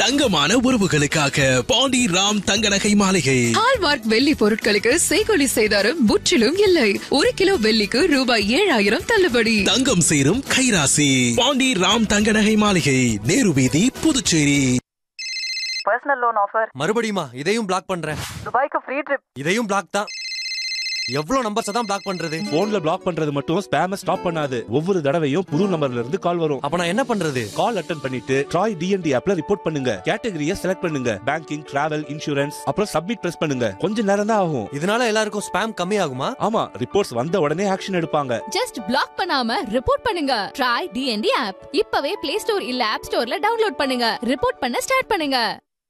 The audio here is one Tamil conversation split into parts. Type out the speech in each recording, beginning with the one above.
தங்கமான உறவுகளுக்காக பாண்டி ராம் தங்க நகை மாளிகை ஹால்மார்க் வெள்ளி பொருட்களுக்கு செய்கொலி செய்தாரும் முற்றிலும் இல்லை ஒரு கிலோ வெள்ளிக்கு ரூபாய் ஏழாயிரம் தள்ளுபடி தங்கம் சேரும் கைராசி பாண்டி ராம் தங்க நகை மாளிகை நேரு வீதி புதுச்சேரி பர்சனல் லோன் ஆஃபர் மறுபடியுமா இதையும் பிளாக் பண்றேன் துபாய்க்கு ஃப்ரீ ட்ரிப் இதையும் பிளாக் தான் எவ்வளவு நம்பர்ஸ் தான் பிளாக் பண்றது போன்ல பிளாக் பண்றது மட்டும் ஸ்பேம ஸ்டாப் பண்ணாது ஒவ்வொரு தடவையும் புது நம்பர்ல இருந்து கால் வரும் அப்ப நான் என்ன பண்றது கால் அட்டன் பண்ணிட்டு ட்ராய் டிஎன்டி ஆப்ல ரிப்போர்ட் பண்ணுங்க கேட்டகரியை செலக்ட் பண்ணுங்க பேங்கிங் டிராவல் இன்சூரன்ஸ் அப்புறம் சப்மிட் பிரஸ் பண்ணுங்க கொஞ்ச நேரம் தான் ஆகும் இதனால எல்லாருக்கும் ஸ்பேம் கம்மி ஆகுமா ஆமா ரிப்போர்ட்ஸ் வந்த உடனே ஆக்ஷன் எடுப்பாங்க ஜஸ்ட் பிளாக் பண்ணாம ரிப்போர்ட் பண்ணுங்க ட்ரை டிஎன்டி ஆப் இப்பவே பிளே ஸ்டோர் இல்ல ஆப் ஸ்டோர்ல டவுன்லோட் பண்ணுங்க ரிப்போர்ட் பண்ண ஸ்டார்ட் பண்ணுங்க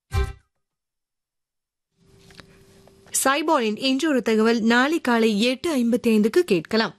சாய்பாலின் இன்று ஒரு தகவல் நாளை காலை எட்டு ஐம்பத்தி ஐந்துக்கு கேட்கலாம்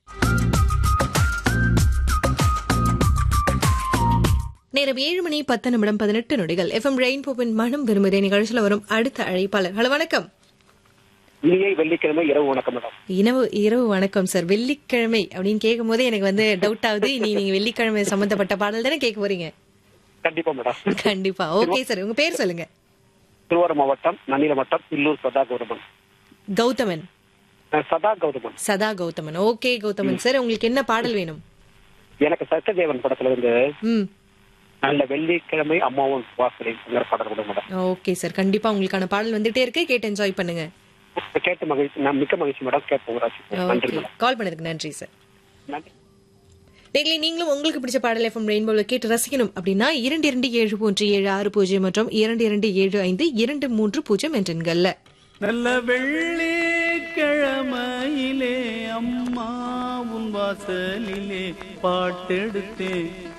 நேரம் ஏழு மணி பத்து நிமிடம் பதினெட்டு நொடிகள் எஃப்எம் ரெயின்போவின் மனம் விரும்புதே நிகழ்ச்சியில் வரும் அடுத்த அழைப்பாளர் ஹலோ வணக்கம் இனிய வெள்ளிக்கிழமை இரவு வணக்கம் மேடம் இரவு இரவு வணக்கம் சார் வெள்ளிக்கிழமை அப்படின்னு கேட்கும் போதே எனக்கு வந்து டவுட் ஆகுது இனி நீங்க வெள்ளிக்கிழமை சம்பந்தப்பட்ட பாடல் தானே கேட்க போறீங்க கண்டிப்பா மேடம் கண்டிப்பா ஓகே சார் உங்க பேர் சொல்லுங்க திருவாரூர் மாவட்டம் நன்னில வட்டம் இல்லூர் சதா கௌதமன் கௌதமன் அஹ் சதா கௌதமன் சதா கௌதமன் ஓகே கௌதமன் சார் உங்களுக்கு என்ன பாடல் வேணும் எனக்கு சத்யதேவன் படத்துல இருந்து ம் நல்ல வெள்ளிக்கிழமை அம்மாவும் வாசலைங்கிற பாடல் கூட மேடம் ஓகே சார் கண்டிப்பா உங்களுக்கான பாடல் வந்துட்டே இருக்கு கேட்டு என்ஜாய் பண்ணுங்க கேட்டு மகிழ்ச்சி நான் மிக்க மகிழ்ச்சி மேடம் கேட்போம் ராசி நன்றி ஓகே மேடம் கால் பண்ணதுக்கு நன்றி சார் நன்றி டெய்லி நீங்களும் உங்களுக்கு பிடிச்ச பாடல் எஃப்எம் ரெயின்போவில் கேட்டு ரசிக்கணும் அப்படின்னா இரண்டு இரண்டு ஏழு பூஜ்ஜியம் ஏழு ஆறு பூஜ்ஜியம் மற்றும் இரண்டு இரண்டு ஏழு ஐந்து இரண்டு மூன்று பூஜ்ஜியம் என்ற எண்கள்ல நல்ல வெள்ளிக்கிழமையிலே அம்மா உன் வாசலிலே பாட்டெடுத்தேன்